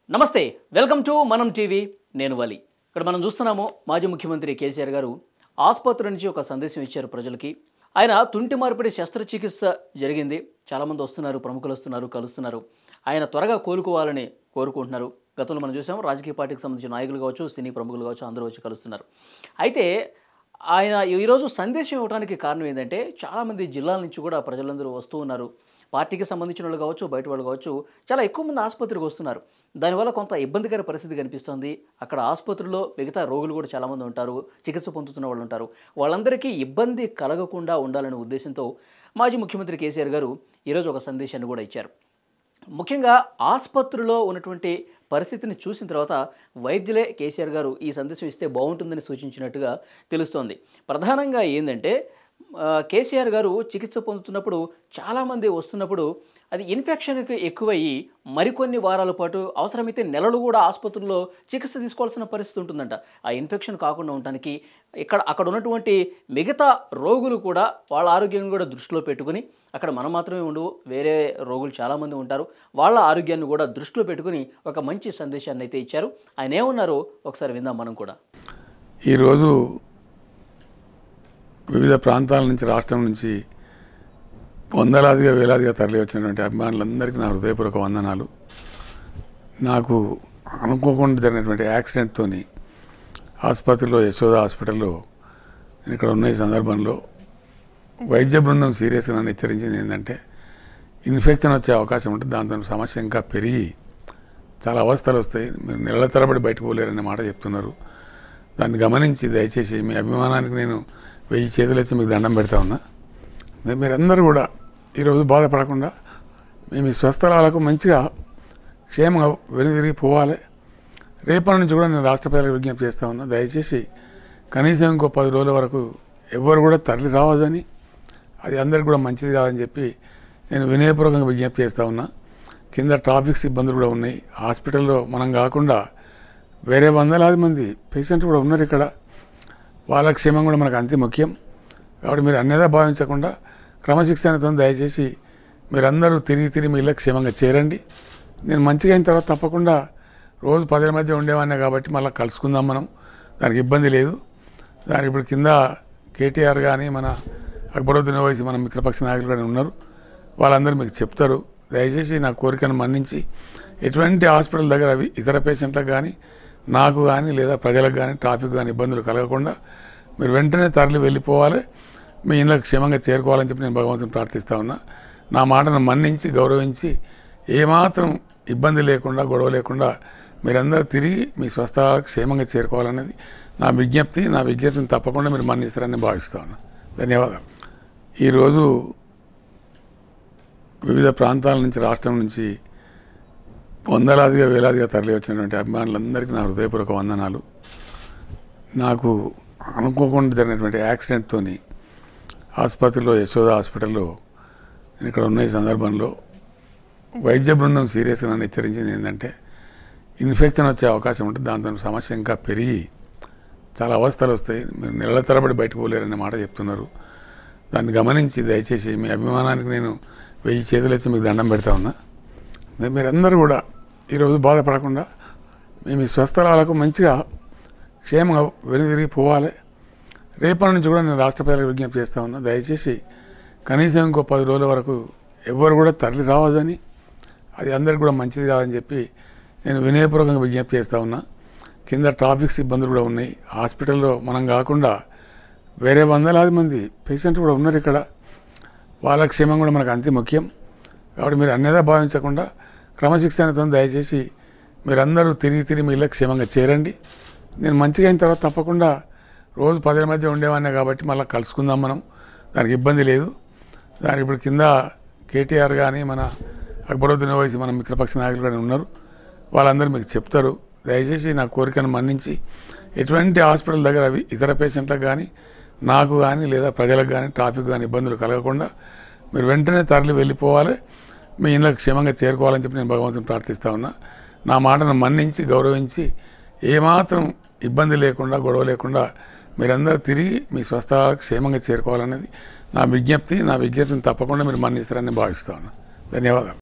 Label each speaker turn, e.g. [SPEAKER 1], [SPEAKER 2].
[SPEAKER 1] నమస్తే welcome to మనం TV నేను వలి ఇక్కడ మనం చూస్తున్నాము మాజీ ముఖ్యమంత్రి కేసీఆర్ గారు ఆసుపత్రి నుంచి ఒక సందేశం ఇచ్చారు ప్రజలకి ఆయన తుంటి మార్పిడి శస్త్రచికిత్స జరిగింది చాలామంది వస్తున్నారు ప్రముఖులు వస్తున్నారు కలుస్తున్నారు ఆయన త్వరగా కోలుకోవాలని కోరుకుంటున్నారు గతంలో మనం చూసాం రాజకీయ పార్టీకి సంబంధించిన నాయకులు కావచ్చు సినీ ప్రముఖులు కావచ్చు అందరూ వచ్చి కలుస్తున్నారు అయితే ఆయన ఈరోజు సందేశం ఇవ్వడానికి కారణం ఏంటంటే చాలామంది జిల్లాల నుంచి కూడా ప్రజలందరూ వస్తూ ఉన్నారు పార్టీకి సంబంధించిన వాళ్ళు కావచ్చు బయట వాళ్ళు కావచ్చు చాలా ఎక్కువ మంది ఆసుపత్రికి వస్తున్నారు దానివల్ల కొంత ఇబ్బందికర పరిస్థితి కనిపిస్తుంది అక్కడ ఆసుపత్రిలో మిగతా రోగులు కూడా చాలామంది ఉంటారు చికిత్స పొందుతున్న వాళ్ళు ఉంటారు వాళ్ళందరికీ ఇబ్బంది కలగకుండా ఉండాలనే ఉద్దేశంతో మాజీ ముఖ్యమంత్రి కేసీఆర్ గారు ఈరోజు ఒక సందేశాన్ని కూడా ఇచ్చారు ముఖ్యంగా ఆసుపత్రిలో ఉన్నటువంటి పరిస్థితిని చూసిన తర్వాత వైద్యులే కేసీఆర్ గారు ఈ సందేశం ఇస్తే బాగుంటుందని సూచించినట్టుగా తెలుస్తోంది ప్రధానంగా ఏంటంటే ఆ, కేసీఆర్ గారు చికిత్స పొందుతున్నప్పుడు చాలామంది వస్తున్నప్పుడు అది ఇన్ఫెక్షన్కి ఎక్కువయ్యి మరికొన్ని వారాల పాటు అవసరమైతే నెలలు కూడా ఆసుపత్రిలో చికిత్స తీసుకోవాల్సిన పరిస్థితి ఉంటుందంట ఆ ఇన్ఫెక్షన్ కాకుండా ఉండటానికి ఇక్కడ అక్కడ ఉన్నటువంటి మిగతా రోగులు కూడా వాళ్ళ ఆరోగ్యం కూడా దృష్టిలో పెట్టుకుని అక్కడ మనం మాత్రమే ఉండవు వేరే రోగులు చాలామంది ఉంటారు వాళ్ళ ఆరోగ్యాన్ని కూడా దృష్టిలో పెట్టుకుని ఒక మంచి సందేశాన్ని అయితే ఇచ్చారు ఆయన ఏమన్నారో ఒకసారి విందాం మనం కూడా
[SPEAKER 2] ఈరోజు వివిధ ప్రాంతాల నుంచి రాష్ట్రం నుంచి వందలాదిగా వేలాదిగా తరలి వచ్చినటువంటి అభిమానులందరికీ నా హృదయపూర్వక వందనాలు నాకు అనుకోకుండా జరిగినటువంటి యాక్సిడెంట్తోని ఆసుపత్రిలో యశోద హాస్పిటల్లో నేను ఇక్కడ ఉన్న ఈ సందర్భంలో వైద్య బృందం సీరియస్గా నన్ను హెచ్చరించింది ఏంటంటే ఇన్ఫెక్షన్ వచ్చే అవకాశం ఉంటుంది దాంతో సమస్య ఇంకా పెరిగి చాలా అవస్థలు వస్తాయి మీరు నెలల తరబడి బయటకు పోలేరనే మాట చెప్తున్నారు దాన్ని గమనించి దయచేసి మీ అభిమానానికి నేను వెయ్యి చేతులు వచ్చి మీకు దండం పెడతా ఉన్నా మీ- మీరందరూ కూడా ఈరోజు బాధపడకుండా మేము ఈ స్వస్థలాలకు మంచిగా క్షేమంగా వెనుదిరిగి పోవాలి రేపటి నుంచి కూడా నేను రాష్ట్ర ప్రజలకు విజ్ఞప్తి చేస్తా ఉన్నా దయచేసి కనీసం ఇంకో పది రోజుల వరకు ఎవ్వరు కూడా తరలి రావద్దని అది అందరికి కూడా మంచిది కాదని చెప్పి నేను వినయపూర్వకంగా విజ్ఞప్తి చేస్తా ఉన్నా కింద ట్రాఫిక్స్ ఇబ్బందులు కూడా ఉన్నాయి హాస్పిటల్లో మనం కాకుండా వేరే వందలాది మంది పేషెంట్లు కూడా ఉన్నారు ఇక్కడ వాళ్ళ క్షేమం కూడా మనకు అంతే ముఖ్యం కాబట్టి మీరు అన్నేదా భావించకుండా క్రమశిక్షణతో దయచేసి మీరందరూ తిరిగి తిరిగి మీ ఇళ్ళకి క్షేమంగా చేరండి నేను మంచిగా అయిన తర్వాత తప్పకుండా రోజు పదుల మధ్య ఉండేవాడినే కాబట్టి మళ్ళీ కలుసుకుందాం మనం దానికి ఇబ్బంది లేదు దానికి ఇప్పుడు కింద కేటీఆర్ కానీ మన అక్బరుద్దీన్ ఓవైసీ మన మిత్రపక్ష నాయకులు కానీ ఉన్నారు వాళ్ళందరూ మీకు చెప్తారు దయచేసి నా కోరికను మన్నించి ఎటువంటి హాస్పిటల్ దగ్గర అవి ఇతర పేషెంట్లకు కానీ నాకు కానీ లేదా ప్రజలకు కానీ ట్రాఫిక్ కానీ ఇబ్బందులు కలగకుండా మీరు వెంటనే తరలి వెళ్ళిపోవాలి మీ ఇళ్ళకి క్షేమంగా చేరుకోవాలని చెప్పి నేను భగవంతుని ప్రార్థిస్తా ఉన్నా నా మాటను మన్నించి గౌరవించి ఏమాత్రం ఇబ్బంది లేకుండా గొడవ లేకుండా మీరందరూ తిరిగి మీ స్వస్థలాలకు క్షేమంగా చేరుకోవాలనేది నా విజ్ఞప్తి నా విజ్ఞప్తిని తప్పకుండా మీరు మన్నిస్తారని భావిస్తా ఉన్నా ధన్యవాదాలు ఈరోజు వివిధ ప్రాంతాల నుంచి రాష్ట్రం నుంచి వందలాదిగా వేలాదిగా తరలి వచ్చినటువంటి అభిమానులందరికీ నా హృదయపూర్వక వందనాలు నాకు అనుకోకుండా జరిగినటువంటి యాక్సిడెంట్తోని ఆసుపత్రిలో యశోద హాస్పిటల్లో నేను ఇక్కడ ఉన్న ఈ సందర్భంలో వైద్య బృందం సీరియస్గా నన్ను హెచ్చరించింది ఏంటంటే ఇన్ఫెక్షన్ వచ్చే అవకాశం ఉంటుంది దాంతో సమస్య ఇంకా పెరిగి చాలా అవస్థలు వస్తాయి మీరు నెలల తరబడి బయటకు పోలేరనే మాట చెప్తున్నారు దాన్ని గమనించి దయచేసి మీ అభిమానానికి నేను వెయ్యి చేతులు వచ్చి మీకు దండం పెడతా ఉన్నా మీ- మీరందరూ కూడా ఈరోజు బాధపడకుండా మేము ఈ స్వస్థలాలకు మంచిగా క్షేమంగా వెనుదిరిగి పోవాలి రేపటి నుంచి కూడా నేను రాష్ట్ర ప్రజలకు విజ్ఞప్తి చేస్తా ఉన్నా దయచేసి కనీసం ఇంకో పది రోజుల వరకు ఎవ్వరు కూడా తరలి రావద్దని అది అందరికి కూడా మంచిది కాదని చెప్పి నేను వినయపూర్వకంగా విజ్ఞప్తి చేస్తా ఉన్నా కింద ట్రాఫిక్స్ ఇబ్బందులు కూడా ఉన్నాయి హాస్పిటల్లో మనం కాకుండా వేరే వందలాది మంది పేషెంట్లు కూడా ఉన్నారు ఇక్కడ వాళ్ళ క్షేమం కూడా మనకు అంతే ముఖ్యం కాబట్టి మీరు అన్నేదా భావించకుండా క్రమశిక్షణతో దయచేసి మీరందరూ తిరిగి తిరిగి మీ ఇళ్ళకి క్షేమంగా చేరండి నేను మంచిగా అయిన తర్వాత తప్పకుండా రోజు పదుల మధ్య ఉండేవాడినే కాబట్టి మళ్ళీ కలుసుకుందాం మనం దానికి ఇబ్బంది లేదు దానికి ఇప్పుడు కింద కేటీఆర్ కానీ మన అక్బరుద్దీన్ ఓవైసీ మన మిత్రపక్ష నాయకులు కానీ ఉన్నారు వాళ్ళందరూ మీకు చెప్తారు దయచేసి నా కోరికను మన్నించి ఎటువంటి హాస్పిటల్ దగ్గర అవి ఇతర పేషెంట్లకు కానీ నాకు కానీ లేదా ప్రజలకు కానీ ట్రాఫిక్ కానీ ఇబ్బందులు కలగకుండా మీరు వెంటనే తరలి వెళ్ళిపోవాలి మీ ఇళ్ళకి క్షేమంగా చేరుకోవాలని చెప్పి నేను భగవంతుని ప్రార్థిస్తా ఉన్నా నా మాటను మన్నించి గౌరవించి ఏమాత్రం ఇబ్బంది లేకుండా గొడవ లేకుండా మీరందరూ తిరిగి మీ స్వస్థలాలకు క్షేమంగా చేరుకోవాలనేది నా విజ్ఞప్తి నా విజ్ఞప్తిని తప్పకుండా మీరు మన్నిస్తారని భావిస్తా ఉన్నా ధన్యవాదాలు